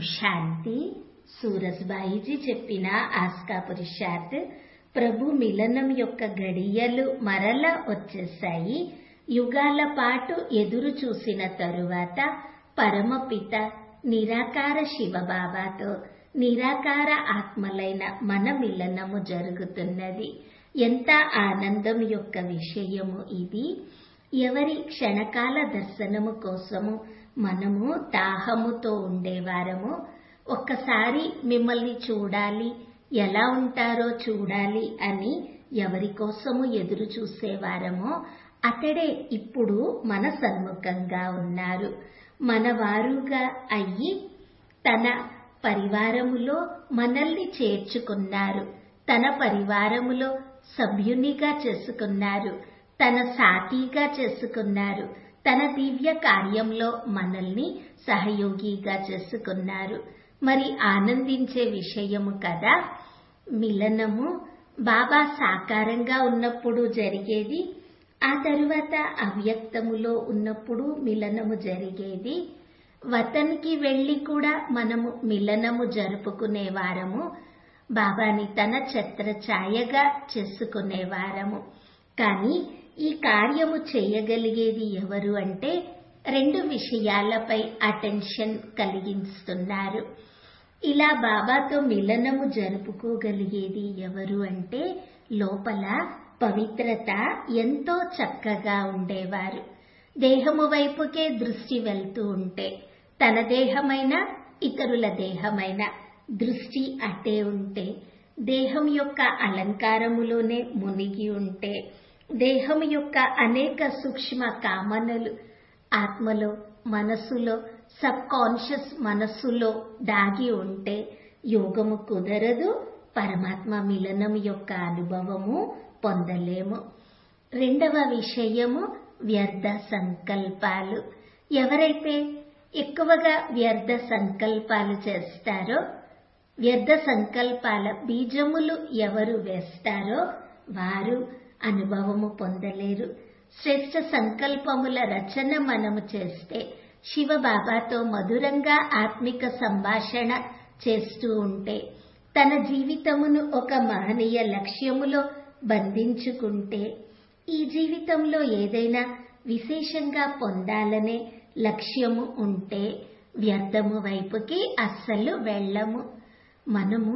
శాంతి సూరజ్బాయిజీ చెప్పిన ఆస్కా పురుషార్థ్ ప్రభు మిలనం యొక్క గడియలు మరల వచ్చేశాయి యుగాల పాటు ఎదురు చూసిన తరువాత పరమపిత నిరాకార శివబాబాతో నిరాకార ఆత్మలైన మన మిలనము జరుగుతున్నది ఎంత ఆనందం యొక్క విషయము ఇది ఎవరి క్షణకాల దర్శనము కోసము మనము దాహముతో ఉండేవారము ఒక్కసారి మిమ్మల్ని చూడాలి ఎలా ఉంటారో చూడాలి అని ఎవరి కోసము ఎదురు చూసేవారమో అతడే ఇప్పుడు మన సన్ముఖంగా ఉన్నారు మన వారుగా అయ్యి తన పరివారములో మనల్ని చేర్చుకున్నారు తన పరివారములో సభ్యునిగా చేసుకున్నారు తన సాటిగా చేసుకున్నారు తన దివ్య కార్యంలో మనల్ని సహయోగిగా చేసుకున్నారు మరి ఆనందించే విషయము కదా మిలనము బాబా సాకారంగా ఉన్నప్పుడు జరిగేది ఆ తరువాత అవ్యక్తములో ఉన్నప్పుడు మిలనము జరిగేది వతన్కి వెళ్లి కూడా మనము మిలనము జరుపుకునేవారము బాబాని తన ఛత్ర ఛాయగా చేసుకునేవారము కానీ ఈ కార్యము చేయగలిగేది ఎవరు అంటే రెండు విషయాలపై అటెన్షన్ కలిగిస్తున్నారు ఇలా బాబాతో మిలనము జరుపుకోగలిగేది ఎవరు అంటే లోపల పవిత్రత ఎంతో చక్కగా ఉండేవారు దేహము వైపుకే దృష్టి వెళ్తూ ఉంటే తన దేహమైన ఇతరుల దేహమైన దృష్టి అటే ఉంటే దేహం యొక్క అలంకారములోనే మునిగి ఉంటే దేహం యొక్క అనేక సూక్ష్మ కామనలు ఆత్మలో మనసులో సబ్ కాన్షియస్ మనస్సులో దాగి ఉంటే యోగము కుదరదు పరమాత్మ మిలనం యొక్క అనుభవము పొందలేము రెండవ విషయము వ్యర్థ సంకల్పాలు ఎవరైతే ఎక్కువగా వ్యర్థ సంకల్పాలు చేస్తారో వ్యర్థ సంకల్పాల బీజములు ఎవరు వేస్తారో వారు అనుభవము పొందలేరు శ్రేష్ట సంకల్పముల రచన మనము చేస్తే శివబాబాతో మధురంగా ఆత్మిక సంభాషణ చేస్తూ ఉంటే తన జీవితమును ఒక మహనీయ లక్ష్యములో బంధించుకుంటే ఈ జీవితంలో ఏదైనా విశేషంగా పొందాలనే లక్ష్యము ఉంటే వ్యర్థము వైపుకి అస్సలు వెళ్ళము మనము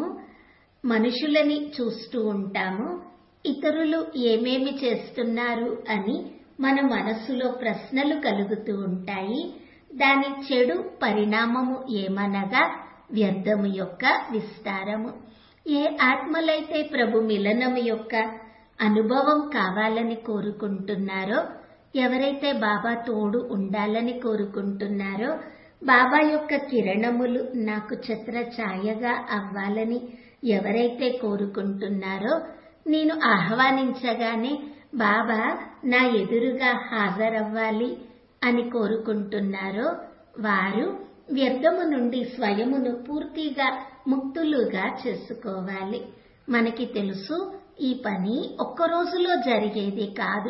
మనుషులని చూస్తూ ఉంటాము ఇతరులు ఏమేమి చేస్తున్నారు అని మన మనసులో ప్రశ్నలు కలుగుతూ ఉంటాయి దాని చెడు పరిణామము ఏమనగా వ్యర్థము యొక్క విస్తారము ఏ ఆత్మలైతే ప్రభు మిలనము యొక్క అనుభవం కావాలని కోరుకుంటున్నారో ఎవరైతే బాబా తోడు ఉండాలని కోరుకుంటున్నారో బాబా యొక్క కిరణములు నాకు ఛత్ర ఛాయగా అవ్వాలని ఎవరైతే కోరుకుంటున్నారో నేను ఆహ్వానించగానే బాబా నా ఎదురుగా హాజరవ్వాలి అని కోరుకుంటున్నారో వారు వ్యర్థము నుండి స్వయమును పూర్తిగా ముక్తులుగా చేసుకోవాలి మనకి తెలుసు ఈ పని ఒక్క రోజులో జరిగేది కాదు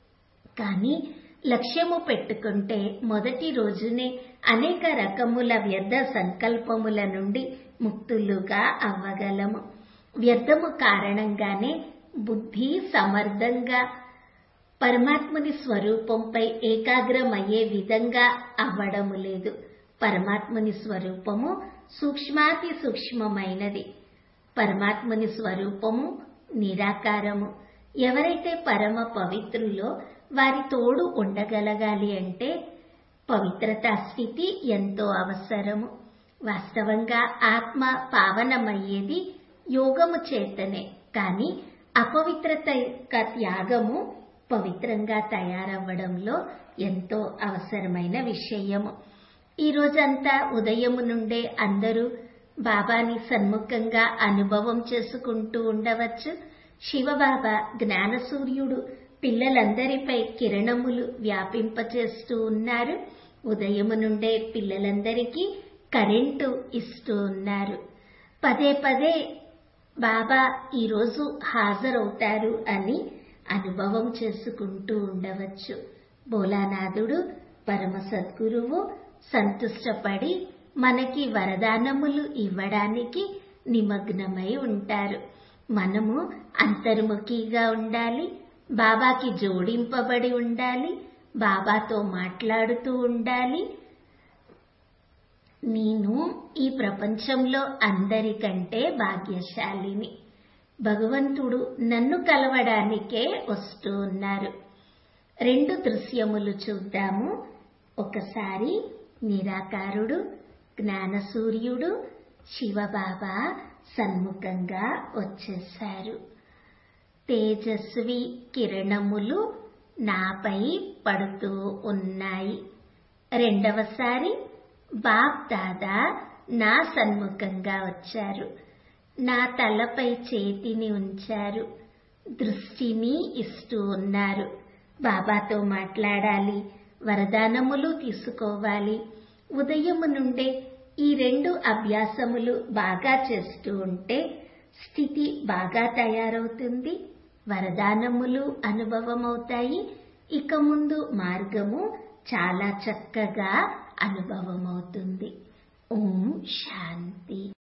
కానీ లక్ష్యము పెట్టుకుంటే మొదటి రోజునే అనేక రకముల వ్యర్థ సంకల్పముల నుండి ముక్తులుగా అవ్వగలము వ్యర్థము కారణంగానే బుద్ధి సమర్థంగా పరమాత్మని స్వరూపంపై ఏకాగ్రమయ్యే విధంగా అవ్వడము లేదు పరమాత్మని స్వరూపము సూక్ష్మాతి సూక్ష్మమైనది పరమాత్మని స్వరూపము నిరాకారము ఎవరైతే పరమ పవిత్రులో వారి తోడు ఉండగలగాలి అంటే పవిత్రతా స్థితి ఎంతో అవసరము వాస్తవంగా ఆత్మ పావనమయ్యేది యోగము చేతనే కానీ అపవిత్రత యొక్క త్యాగము పవిత్రంగా తయారవ్వడంలో ఎంతో అవసరమైన విషయము ఈ రోజంతా ఉదయము నుండే అందరూ బాబాని సన్ముఖంగా అనుభవం చేసుకుంటూ ఉండవచ్చు శివబాబా జ్ఞానసూర్యుడు పిల్లలందరిపై కిరణములు వ్యాపింపచేస్తూ ఉన్నారు ఉదయము నుండే పిల్లలందరికీ కరెంటు ఇస్తూ ఉన్నారు పదే పదే బాబా ఈరోజు హాజరవుతారు అని అనుభవం చేసుకుంటూ ఉండవచ్చు భోలానాథుడు పరమ సద్గురువు సంతుష్టపడి మనకి వరదానములు ఇవ్వడానికి నిమగ్నమై ఉంటారు మనము అంతర్ముఖిగా ఉండాలి బాబాకి జోడింపబడి ఉండాలి బాబాతో మాట్లాడుతూ ఉండాలి నేను ఈ ప్రపంచంలో అందరికంటే భాగ్యశాలిని భగవంతుడు నన్ను కలవడానికే వస్తూ ఉన్నారు రెండు దృశ్యములు చూద్దాము ఒకసారి నిరాకారుడు జ్ఞానసూర్యుడు శివబాబా సన్ముఖంగా వచ్చేశారు తేజస్వి కిరణములు నాపై పడుతూ ఉన్నాయి రెండవసారి బాప్ దాదా నా సన్ముఖంగా వచ్చారు నా తలపై చేతిని ఉంచారు దృష్టిని ఇస్తూ ఉన్నారు బాబాతో మాట్లాడాలి వరదానములు తీసుకోవాలి ఉదయము నుండే ఈ రెండు అభ్యాసములు బాగా చేస్తూ ఉంటే స్థితి బాగా తయారవుతుంది వరదానములు అనుభవమవుతాయి ఇక ముందు మార్గము చాలా చక్కగా అనుభవమవుతుంది ఓం శాంతి